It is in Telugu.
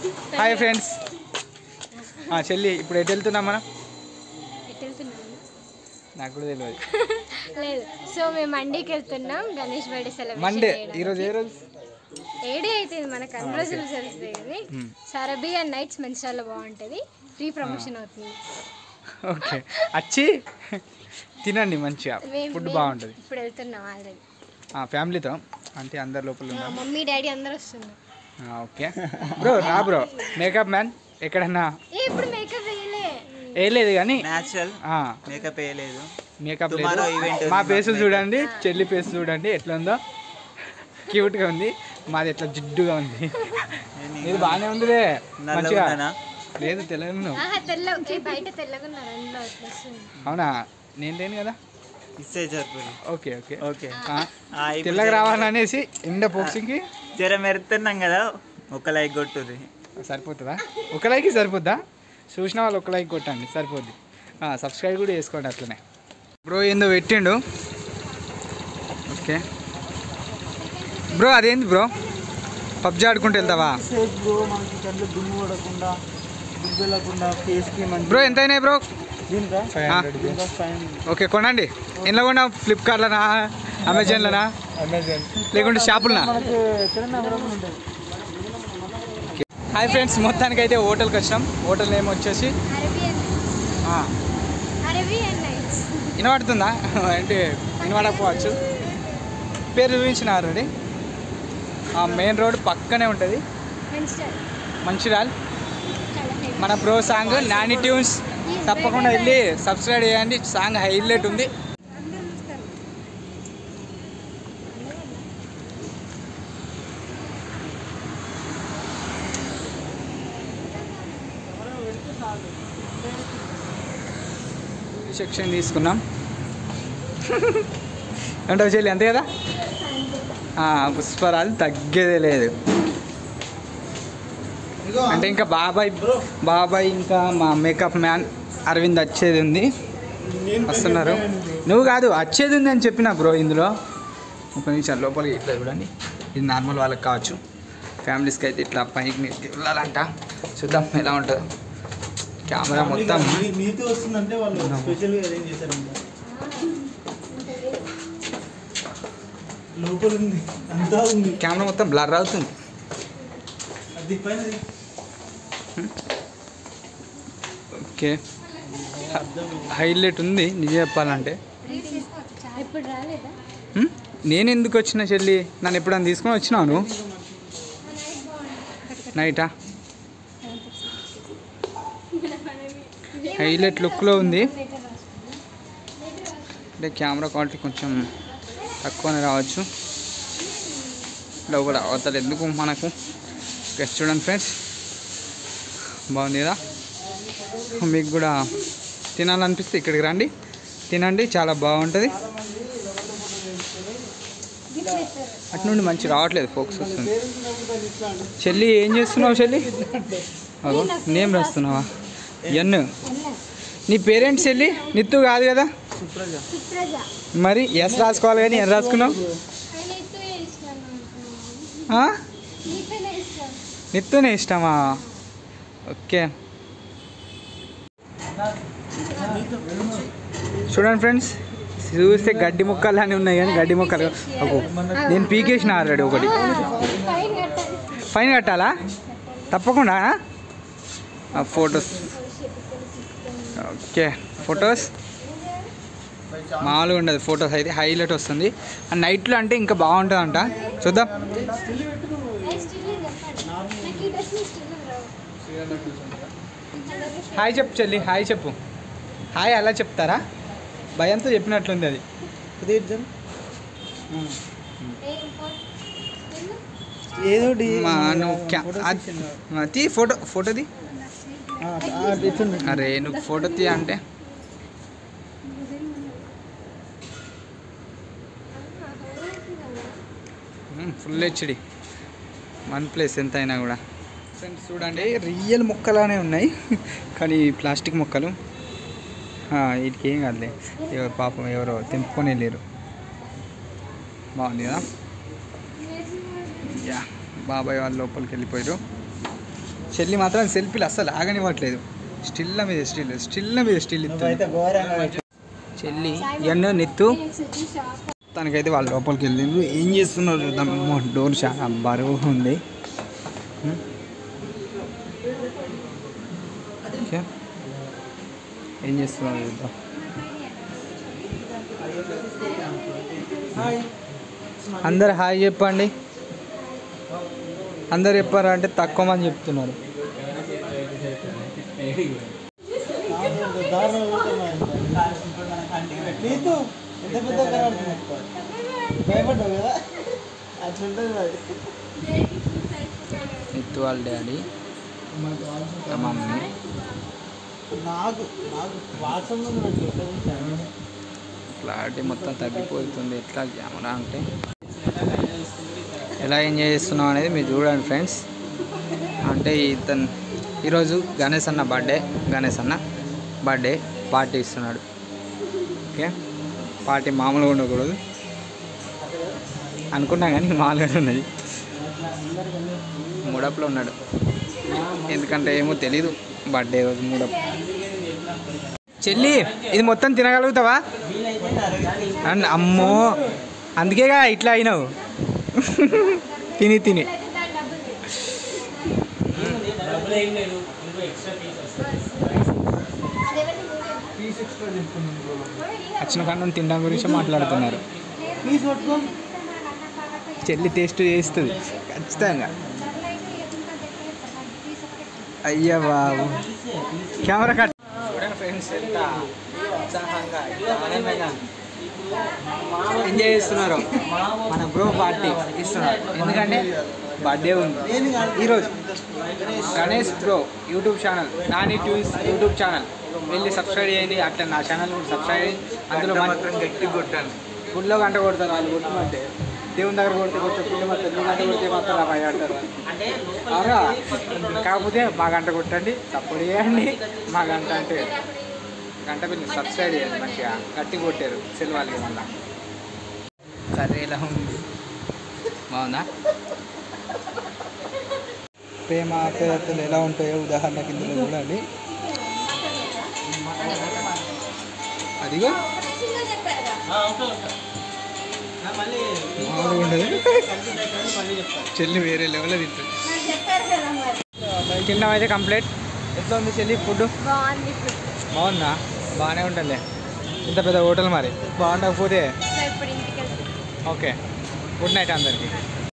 హాయ్ ఫ్రెండ్స్ చెల్లి ఇప్పుడు ఎటు వెళ్తున్నాం మనం ఎటు వెళ్తున్నాము? నాకు కూడా తెలియదు లేదు సో మేము మండీకి వెళ్తున్నాం గణేష్ బర్త్డే సెలబ్రేషన్ మండే చేయడానికి. ఈరోజు ఏ రోజు ఏడే అవుతుంది మనకు అన్ని రోజులు తెలుస్తుంది కానీ సరబీ అండ్ నైట్స్ మంచిర్యాలలో బాగుంటుంది ఫ్రీ ప్రమోషన్ అవుతుంది ఓకే వచ్చి తినండి మంచిగా మేము- ఫుడ్ మేము బాగుంటుంది ఇప్పుడు వెళ్తున్నాం ఆల్రెడీ ఫ్యామిలీతో అంటే అందరు లోపల మా ఉన్నారు మమ్మీ డాడీ అందరూ వస్తున్నారు ఆ, ఓకే బ్రో రా బ్రో మేకప్ మ్యాన్ ఎక్కడన్నా ఏ ఇప్పుడు మేకప్ వేయలే ఏ లేదు కానీ న్యాచురల్ ఆ, మేకప్ వేయలేదు మేకప్ Tomorrow లేదు event ఉంది మా మాకు ఫేసులు makeup. చూడండి చెల్లి ఫేస్ చూడండి ఎట్లా ఉందో క్యూట్గా ఉంది మాది ఎట్లా జిడ్డుగా ఉంది ఇది బాగానే ఉందిలే నల్లగా మంచిగా ఉన్నానా? లేదు తెలంగాణ ఆహా తెల్ల ఏ బయట తెల్లగా ఉన్నారు అందులో అట్లా వస్తుంది అవునా నేను లేను కదా ఇస్తే జరుపుని ఓకే ఓకే ఓకే ఆ, ఆ, ఇప్పుడు తెల్లగా జర- రావాలనేసి ఎండ బాక్సింగ్కి జర మెరుతున్నాం కదా ఒక లైక్ కొట్టుర్రి సరిపోతుందా ఒక లైక్ సరిపోద్దా చూసిన వాళ్ళు ఒక లైక్ కొట్టండి సరిపోద్ది సబ్స్క్రైబ్ కూడా చేసుకోండి అట్లనే బ్రో ఏందో పెట్టిండు ఓకే బ్రో అదేంది బ్రో పబ్జి ఆడుకుంటూ వెళ్తావా సేఫ్ బ్రో మనకి కంట్లో దుమ్ము పడకుండా దుమ్ము వెళ్ళకుండా ఫేస్కి మంచి బ్రో ఎంత అయినాయి బ్రో దీనికా ఆ. దీనికా ఫైవ్ ఓకే కొనండి ఎందులో కొన్నా ఫ్లిప్కార్ట్లోనా అమెజాన్లోనా అమెజాన్ లేకుంటే షాపులనా మనకి ఎక్కడైనా అవైలబుల్ ఉంటుంది హాయ్ ఫ్రెండ్స్ మొత్తానికి అయితే హోటల్కి వచ్చినాం హోటల్ నేమ్ వచ్చేసి అరబియన్ ఆ, అరబియన్ నైట్స్ వినబడుతుందా అంటే వినబడకపోవచ్చు పేరు చూపించిన ఆల్రెడీ ఆ మెయిన్ రోడ్ పక్కనే ఉంటుంది మంచిర్యాల మంచిర్యాల్ చాలా famous. మన ప్రో సాంగ్ నాని ట్యూన్స్ తప్పకుండా వెళ్ళి సబ్స్క్రైబ్ చేయండి సాంగ్ హైలైట్ ఉంది సెక్షన్ తీసుకున్నాం అంటే చెల్లి అంతే కదా ఆ, పుష్పరాలు తగ్గేదే లేదు అంటే ఇంకా బాబాయ్ బాబాయ్ ఇంకా మా మేకప్ మ్యాన్ అరవింద్ వచ్చేది ఉంది వస్తున్నారు నువ్వు కాదు వచ్చేది ఉంది అని చెప్పిన బ్రో ఇందులో ఒక నిమిషం లోపలికి ఇట్లా చూడండి ఇది నార్మల్ వాళ్ళకి కావచ్చు ఫ్యామిలీస్కి అయితే ఇట్లా పైకి మీదకి వెళ్ళాలంట చూద్దాం ఎలా ఉంటుందో కెమెరా మొత్తం మీతో వస్తుందంటే వాళ్ళు స్పెషల్గా అరేంజ్ చేశారంట లోపల ఉంది అంతా ఉంది కెమెరా మొత్తం బ్లర్ అవుతుంది అది పైన ఓకే హైలైట్ ఉంది నిజం చెప్పాలంటే ఇప్పుడు రాలేదా హ్మ్? నేను ఎందుకు వచ్చిన చెల్లి నన్ను ఎప్పుడన్నా తీసుకొని వచ్చినాను నైటా హైలైట్ లుక్లో ఉంది అంటే కెమెరా క్వాలిటీ కొంచెం తక్కువనే రావచ్చు లోపల అవతల ఎందుకు మనకు ఓకే, చూడండి ఫ్రెండ్స్ బాగుంది కదా మీకు కూడా తినాలనిపిస్తే ఇక్కడికి రండి తినండి చాలా బాగుంటుంది అటు నుండి మంచి రావట్లేదు ఫోకస్ వస్తుంది చెల్లి ఏం చేస్తున్నావు చెల్లి అగో నేమ్ రాస్తున్నావా ఎన్ నీ పేరెంట్స్ చెల్లి నిత్తు కాదు కదా సుప్రజ సుప్రజ మరి ఎస్ రాసుకోవాలి కానీ ఎన్ రాసుకున్నావు ఆయన ఎక్కువ ఇష్టం అనుకున్నాను. ఆ? నీకనే ఇష్టం నిత్తునే ఇష్టమా ఓకే చూడండి ఫ్రెండ్స్ చూస్తే గడ్డి మొక్కలు అని ఉన్నాయి కానీ గడ్డి మొక్కలు అగో, నేను పీకేసిన ఆల్రెడీ ఒకటి ఫైన్ కట్టాలి ఫైన్ కట్టాలా తప్పకుండా ఫొటోస్ ఓకే ఫొటోస్ మామూలుగా ఉండదు ఫొటోస్ అయితే హైలైట్ వస్తుంది అండ్ నైట్లో అంటే ఇంకా బాగుంటుందంట చూద్దాం స్టిల్ చెప్పండి నాకు ఈ డ్రెస్ స్టిల్ రావు హాయ్ చెప్పు చెల్లి హాయ్ చెప్పు హాయ్ అలా చెప్తారా భయంతో చెప్పినట్లుంది అది అదే ఎగ్జామ్ ఏ ఫోన్ ఏదో మా నువ్వు క్యా- అది- ఆ, తీ ఫోటో ఫోటోది అరే నువ్వు ఫోటో తీ అంటే ఫుల్ హెచ్డి వన్ ప్లేస్ ఎంత అయినా కూడా ఫ్రెండ్స్ చూడండి రియల్ మొక్కలానే ఉన్నాయి కానీ ప్లాస్టిక్ మొక్కలు ఆ, వీటికి ఏం కాదులే ఎవరు పాపం ఎవరో తెంపుకొని వెళ్ళారు బాగుంది కదా యా బాబాయ్ వాళ్ళు లోపలికి వెళ్ళిపోయారు చెల్లి మాత్రం సెల్ఫీలు అస్సలు ఆగనివ్వట్లేదు స్టిల్ల మీద స్టిల్ స్టిల్ల మీద స్టిల్ నువ్వైతే ఘోరంగా పెట్టు. చెల్లి ఎన్నో నిత్తు తనకైతే వాళ్ళ లోపలికి వెళ్ళిండ్రు ఏం చేస్తున్నారు చూద్దాం అమ్మో, డోర్ చాలా బరువు ఉంది హ్మ్. ఓకే ఏం చేస్తున్నారు చూద్దాం అందరు హాయ్ చెప్పండి అందరు చెప్పారు అంటే తక్కువ మంది చెప్తున్నారు కాదు, దారుణంగా పోతున్నాయి. నీతు ఎంత పెద్ద కనబడుతుంది భయపడ్డావు కదా అట్లా ఉంటుంది అది నిత్తు వాళ్ళ డాడీ మా మమ్మీ నాకు నాకు వాట్సాప్ నుండి పెట్టు ఎక్కడ చూసాను క్లారిటీ మొత్తం తగ్గిపోతుంది ఎట్లా కెమెరా అంటే ఎలా ఎంజాయ్ చేస్తున్నాం అనేది మీరు చూడండి ఫ్రెండ్స్ అంటే ఇతను ఈరోజు గణేష్ అన్న బర్త్డే గణేష్ అన్న బర్త్డే పార్టీ ఇస్తున్నాడు ఓకే పార్టీ మామూలుగా ఉండకూడదు అనుకున్నా కానీ మామూలుగా ఉన్నది మూడప్లో ఉన్నాడు ఎందుకంటే ఏమో తెలీదు బర్త్డే రోజు మూడప్ చెల్లి ఇది మొత్తం తినగలుగుతావా అన్- అమ్మో అందుకేగా ఇట్లా అయినావు తిని తిని వచ్చిన కారణం తినడం గురించి మాట్లాడుతున్నారు ప్లీజ్ పట్టుకో చెల్లి టేస్ట్ చేస్తుంది ఖచ్చితంగా అయ్యా బాబు కెమెరా కట్ చూడండి ఫ్రెండ్స్ ఎంత ఉత్సాహంగా ఎంత ఆనందంగా ఎంజాయ్ చేస్తున్నారు మన బ్రో పార్టీ ఇస్తున్నారు ఎందుకంటే బర్త్డే ఉంది ఈరోజు Ganesh bro YouTube channel Nani tunes YouTube channel వెళ్ళి సబ్స్క్రైబ్ చేయండి అట్లా నా ఛానల్ కూడా సబ్స్క్రైబ్ చేయండి అందులో మాత్రం గట్టి కొట్టాను గుడిలో గంట కొడతారు వాళ్ళు కొట్టమంటే దేవుని దగ్గర కొడితే కొంచెం పుణ్యం వస్తుంది నువ్వు గంట కొడితే మాత్రం అలా భయ అంటారు అవునా కాకపోతే మా గంట కొట్టండి సపోర్ట్ చేయండి మా గంట అంటే గంట పిల్లలు సబ్స్క్రైబ్ చేయండి మంచిగా గట్టి కొట్టారు సెలవాళ్ళకి మళ్ళా కర్రీ ఎలా ఉంది బాగుందా ప్రేమ ఆప్యాయతలు ఎలా ఉంటాయో ఉదాహరణ కింద చూడండి అదిగో మామూలుగా ఉండదు చెల్లి వేరే లెవెల్లో తింటుంది తిన్నాం అయితే కంప్లీట్ ఎట్లా ఉంది చెల్లి ఫుడ్ బాగుంది ఫుడ్ బాగుందా బాగానే ఉంటుంది ఇంత పెద్ద హోటల్ మరి బాగుండకపోతే సో ఇప్పుడు ఇంటికి వెళ్తాం ఓకే గుడ్ నైట్ అందరికి